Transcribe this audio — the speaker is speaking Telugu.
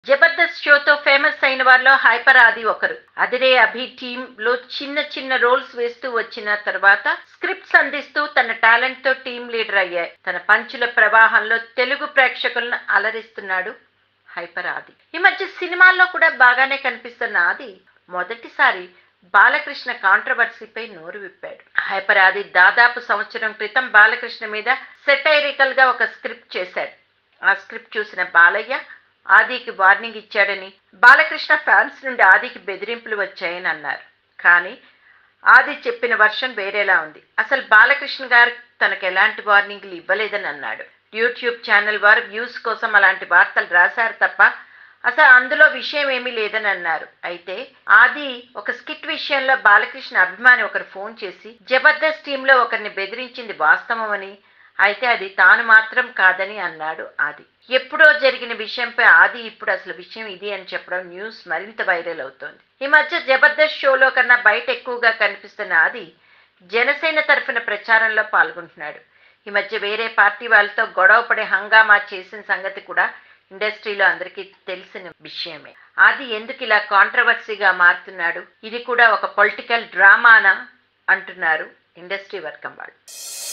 జబర్దస్త్ షోతో ఫేమస్ అయిన వారిలో హైపర్ ఆది ఒకరు అదిరే అభి టీమ్ లో చిన్న చిన్న రోల్స్ వేస్తూ వచ్చిన తర్వాత స్క్రిప్ట్స్ అందిస్తూ తన టాలెంట్ తో టీం లీడర్ అయ్యాయి తన పంచుల ప్రవాహంలో తెలుగు ప్రేక్షకులను అలరిస్తున్నాడు హైపర్ ఆది ఈ మధ్య సినిమాల్లో కూడా బాగానే కనిపిస్తున్న ఆది మొదటిసారి బాలకృష్ణ కాంట్రవర్సీపై నోరు విప్పాడు హైపర్ ఆది దాదాపు సంవత్సరం క్రితం బాలకృష్ణ మీద సెటైరికల్ గా ఒక స్క్రిప్ట్ చేశాడు ఆ స్క్రిప్ట్ చూసిన బాలయ్య ఆదికి వార్నింగ్ ఇచ్చాడని బాలకృష్ణ ఫ్యాన్స్ నుండి ఆదికి బెదిరింపులు వచ్చాయని అన్నారు కానీ ఆది చెప్పిన వర్షన్ వేరేలా ఉంది అసలు బాలకృష్ణ గారు తనకు ఎలాంటి వార్నింగ్లు ఇవ్వలేదని అన్నాడు యూట్యూబ్ ఛానల్ వారు వ్యూస్ కోసం అలాంటి వార్తలు రాశారు తప్ప అసలు అందులో విషయం ఏమీ లేదని అన్నారు అయితే ఆది ఒక స్కిట్ విషయంలో బాలకృష్ణ అభిమాని ఒకరు ఫోన్ చేసి జబర్దస్త్ టీంలో ఒకరిని బెదిరించింది వాస్తవమని అయితే అది తాను మాత్రం కాదని అన్నాడు ఆది ఎప్పుడో జరిగిన విషయంపై ఆది ఇప్పుడు అసలు విషయం ఇది అని చెప్పడం న్యూస్ మరింత వైరల్ అవుతోంది ఈ మధ్య జబర్దస్త్ షోలో కన్నా బయట ఎక్కువగా కనిపిస్తున్న ఆది జనసేన తరఫున ప్రచారంలో పాల్గొంటున్నాడు ఈ మధ్య వేరే పార్టీ వాళ్ళతో గొడవ పడే హంగామా చేసిన సంగతి కూడా ఇండస్ట్రీలో అందరికీ తెలిసిన విషయమే ఆది ఎందుకు ఇలా కాంట్రవర్సీగా మారుతున్నాడు ఇది కూడా ఒక పొలిటికల్ డ్రామానా అంటున్నారు ఇండస్ట్రీ వర్గం వాళ్ళు